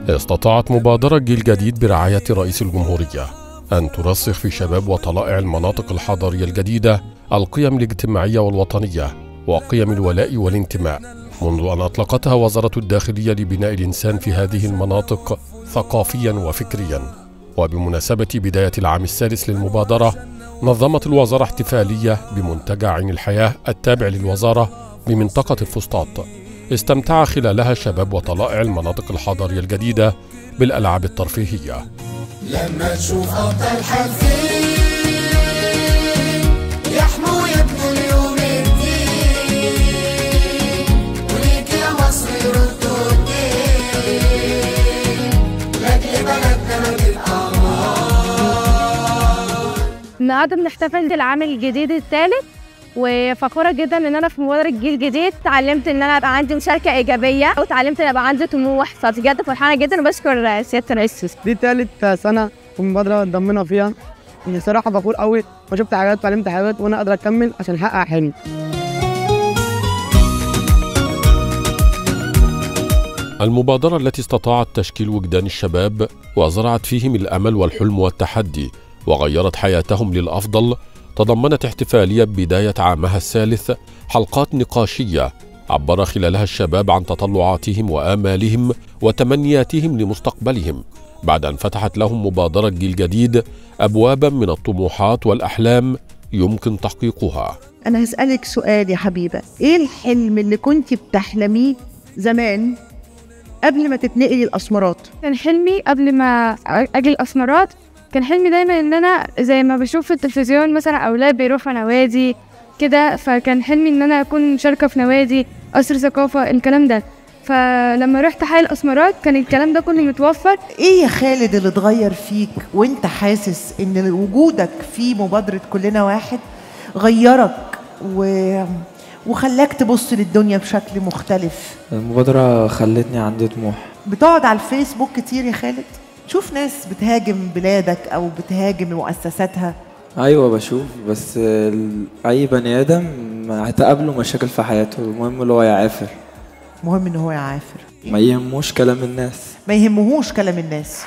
استطاعت مبادرة جيل جديد برعاية رئيس الجمهورية أن ترسخ في شباب وطلائع المناطق الحضرية الجديدة القيم الاجتماعية والوطنية وقيم الولاء والانتماء منذ أن أطلقتها وزارة الداخلية لبناء الإنسان في هذه المناطق ثقافيا وفكريا وبمناسبة بداية العام السادس للمبادرة نظمت الوزارة احتفالية بمنتجع عين الحياة التابع للوزارة بمنطقة الفسطاط استمتع خلالها شباب وطلائع المناطق الحضرية الجديدة بالألعاب الترفيهية لما تشوف أبطال حزين يحموا يبنوا اليوم الدين وليك يا مصر يردوا الدين لأجل بلدنا ما النهارده بنحتفل بالعام الجديد الثالث وفخوره جدا ان انا في مبادره جيل جديد اتعلمت ان انا ابقى عندي مشاركه ايجابيه واتعلمت ان ابقى عندي طموح فبجد فرحانه جدا وبشكر سياده الرئيس السيسي دي تالت سنة في المبادرة اتضمنا فيها بصراحة فخور قوي وشفت حاجات وتعلمت حاجات وأنا قادر أكمل عشان أحقق حلمي المبادرة التي استطاعت تشكيل وجدان الشباب وزرعت فيهم الأمل والحلم والتحدي وغيرت حياتهم للأفضل تضمنت احتفالية بداية عامها الثالث حلقات نقاشية عبر خلالها الشباب عن تطلعاتهم وآمالهم وتمنياتهم لمستقبلهم بعد أن فتحت لهم مبادرة جيل جديد أبوابا من الطموحات والأحلام يمكن تحقيقها أنا هسألك سؤال يا حبيبة إيه الحلم اللي كنت بتحلميه زمان قبل ما تتنقلي الأسمرات كان حلمي قبل ما اجي الاسمرات كان حلمي دايما ان انا زي ما بشوف في التلفزيون مثلا اولاد بيروحوا نوادي كده فكان حلمي ان انا اكون مشاركه في نوادي قصر ثقافه الكلام ده فلما رحت حي الاسمرات كان الكلام ده كله متوفر إيه يا خالد اللي اتغير فيك وإنت حاسس إن وجودك في مبادرة كلنا واحد غيرك و... وخلاك تبص للدنيا بشكل مختلف المبادرة خلتني عندي طموح بتقعد على الفيسبوك كتير يا خالد شوف ناس بتهاجم بلادك أو بتهاجم مؤسساتها أيوة بشوف بس ال- أي بني آدم هتقابله مشاكل في حياته المهم اللي هو يعافر مهم إن هو يعافر ما يهموش كلام الناس ما يهمهوش كلام الناس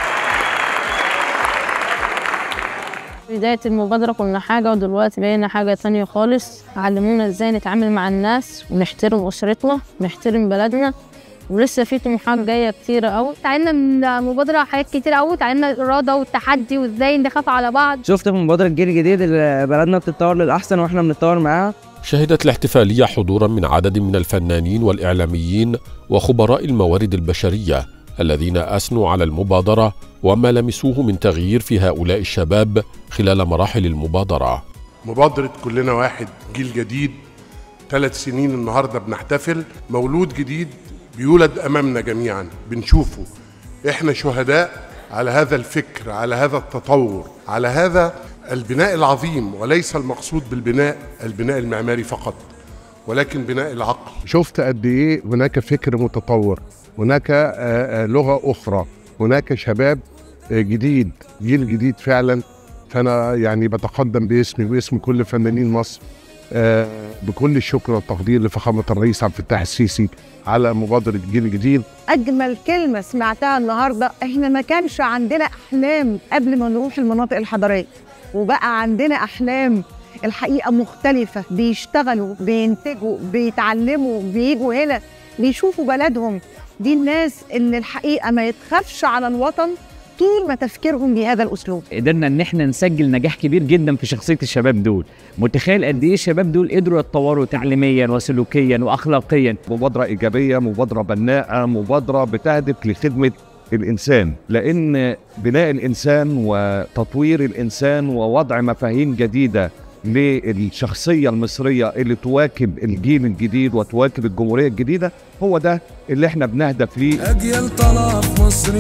بداية المبادرة كنا حاجة ودلوقتي بقينا حاجة تانية خالص علمونا ازاي نتعامل مع الناس ونحترم أسرتنا ونحترم بلدنا ولسه في طموحات جاية كتيرة أوي اتعلمنا من المبادره حاجات كتير قوي اتعلمنا الاراده والتحدي وازاي نخاف على بعض شفت في مبادرة الجيل الجديد اللي بلدنا بتتطور للأحسن وإحنا بنتطور معاها شهدت الاحتفالية حضورا من عدد من الفنانين والإعلاميين وخبراء الموارد البشرية الذين أثنوا على المبادرة وما لمسوه من تغيير في هؤلاء الشباب خلال مراحل المبادرة مبادرة كلنا واحد جيل جديد ثلاث سنين النهاردة بنحتفل مولود جديد بيولد أمامنا جميعا بنشوفه إحنا شهداء على هذا الفكر على هذا التطور على هذا البناء العظيم وليس المقصود بالبناء البناء المعماري فقط ولكن بناء العقل شفت قد ايه هناك فكر متطور هناك آه، آه، لغه اخرى هناك شباب آه، جديد جيل جديد فعلا فانا يعني بتقدم باسمي واسم كل فنانين مصر آه، بكل الشكر والتقدير لفخامه الرئيس عبد الفتاح السيسي على مبادره جيل جديد أجمل كلمة سمعتها النهاردة إحنا ما كانش عندنا أحلام قبل ما نروح المناطق الحضرية وبقى عندنا أحلام الحقيقة مختلفة بيشتغلوا بينتجوا بيتعلموا بيجوا هنا بيشوفوا بلدهم دي الناس اللي الحقيقة ما يتخافش على الوطن طول ما تفكيرهم بهذا الأسلوب قدرنا ان احنا نسجل نجاح كبير جدا في شخصيه الشباب دول متخيل قد ايه الشباب دول قدروا يتطوروا تعليميا وسلوكيا واخلاقيا مبادره ايجابيه مبادره بناءه مبادره بتهدف لخدمه الانسان لان بناء الانسان وتطوير الانسان ووضع مفاهيم جديده للشخصيه المصريه اللي تواكب الجيل الجديد وتواكب الجمهوريه الجديده هو ده اللي احنا بنهدف ليه أجيال طالعة في مصر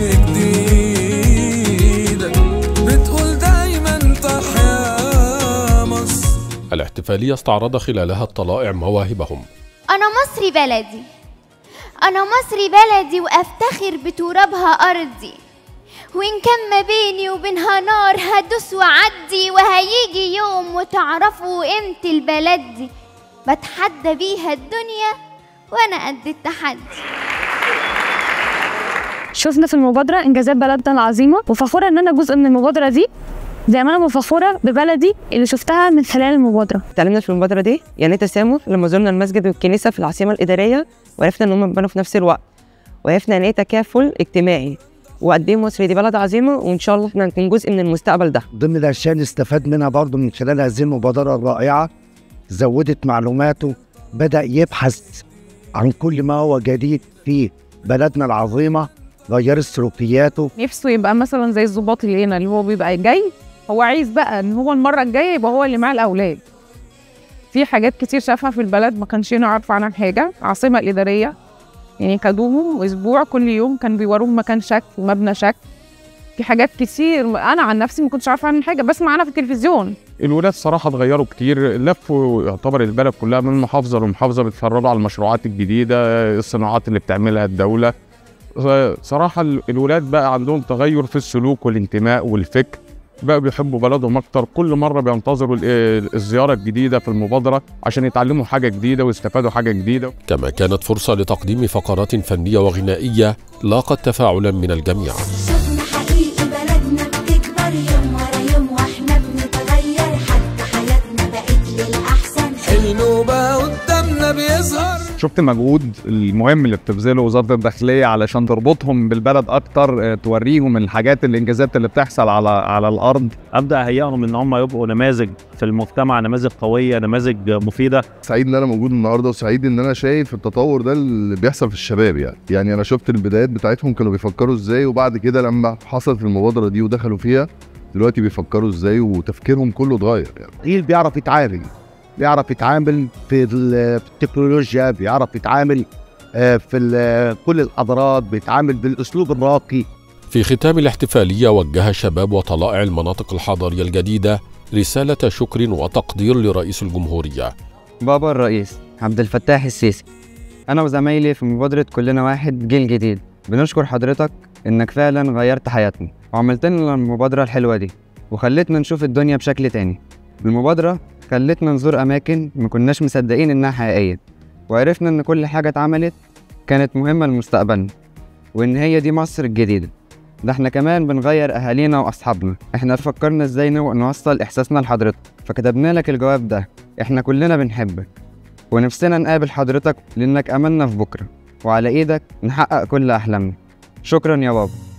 جديدة بتقول دايما تحيا مصر الاحتفالية استعرض خلالها الطلائع مواهبهم أنا مصري بلدي أنا مصري بلدي وأفتخر بترابها أرضي وإن كان ما بيني وبينها نار هدوس وعدي وهيجي يوم وتعرفوا قيمة البلد دي بتحدى بيها الدنيا وأنا قد التحدي شفنا في المبادرة إنجازات بلدنا العظيمة وفخورة إن أنا جزء من المبادرة دي زي ما أنا فخورة ببلدي اللي شفتها من خلال المبادرة اتعلمنا في المبادرة دي يعني ايه تسامح لما زرنا المسجد والكنيسة في العاصمة الإدارية وعرفنا إن هم اتبنوا في نفس الوقت وعرفنا يعني ايه تكافل اجتماعي وقد ايه مصر دي بلد عظيمة وإن شاء الله احنا نكون جزء من المستقبل ده ضمن الأشياء اللي استفاد منها برضه من خلال هذه المبادرة الرائعة زودت معلوماته بدأ يبحث عن كل ما هو جديد في بلدنا العظيمة غيرت سلوكياته نفسه يبقى مثلا زي الظباط اللي هنا اللي هو بيبقى جاي هو عايز بقى ان هو المره الجايه يبقى هو اللي معاه الاولاد في حاجات كتير شافها في البلد ما كانش يعرف عنها حاجه عاصمه الاداريه يعني خدوهم اسبوع كل يوم كان بيوروهم مكان شكل مبنى شكل في حاجات كتير انا عن نفسي ما كنتش عارفه عنها حاجه بسمع عنها في التلفزيون الولاد صراحة اتغيروا كتير لفوا يعتبر البلد كلها من محافظة لمحافظة بيتفرجوا على المشروعات الجديدة الصناعات اللي بتعملها الدولة صراحة الولاد بقى عندهم تغير في السلوك والانتماء والفكر بقى بيحبوا بلدهم أكتر كل مرة بينتظروا ال- الزيارة الجديدة في المبادرة عشان يتعلموا حاجة جديدة ويستفادوا حاجة جديدة كما كانت فرصة لتقديم فقرات فنية وغنائية لاقت تفاعلا من الجميع حقيقي بلدنا بتكبر يوم ورا يوم واحنا بنتغير حتى حياتنا بقت للأحسن حلمه بقى قدامنا بيظهر شفت مجهود المهم اللي بتبذله وزاره الداخليه علشان تربطهم بالبلد اكتر آه، توريهم الحاجات الانجازات اللي بتحصل على على الارض ابدا اهيئهم ان هم يبقوا نماذج في المجتمع نماذج قويه نماذج مفيده سعيد ان انا موجود النهارده وسعيد ان انا شايف التطور ده اللي بيحصل في الشباب يعني يعني انا شفت البدايات بتاعتهم كانوا بيفكروا ازاي وبعد كده لما حصلت المبادره دي ودخلوا فيها دلوقتي بيفكروا ازاي وتفكيرهم كله اتغير يعني جيل بيعرف يتعامل بيعرف يتعامل في ال- في التكنولوجيا بيعرف يتعامل آه، في ال- كل الحضارات بيتعامل بالاسلوب الراقي في ختام الاحتفالية وجه شباب وطلائع المناطق الحضرية الجديدة رسالة شكر وتقدير لرئيس الجمهورية بابا الرئيس عبد الفتاح السيسي أنا وزمايلي في مبادرة كلنا واحد جيل جديد بنشكر حضرتك إنك فعلا غيرت حياتنا وعملت لنا المبادرة الحلوة دي وخلتنا نشوف الدنيا بشكل تاني المبادرة خلتنا نزور أماكن ما كناش مصدقين إنها حقيقية وعرفنا إن كل حاجة اتعملت كانت مهمة لمستقبلنا وإن هي دي مصر الجديدة ده احنا كمان بنغير أهالينا وأصحابنا احنا فكرنا ازاي نو- نوصل إحساسنا لحضرتك فكتبنا لك الجواب ده احنا كلنا بنحبك ونفسنا نقابل حضرتك لأنك أملنا في بكرة وعلى إيدك نحقق كل أحلامنا شكرا يا بابا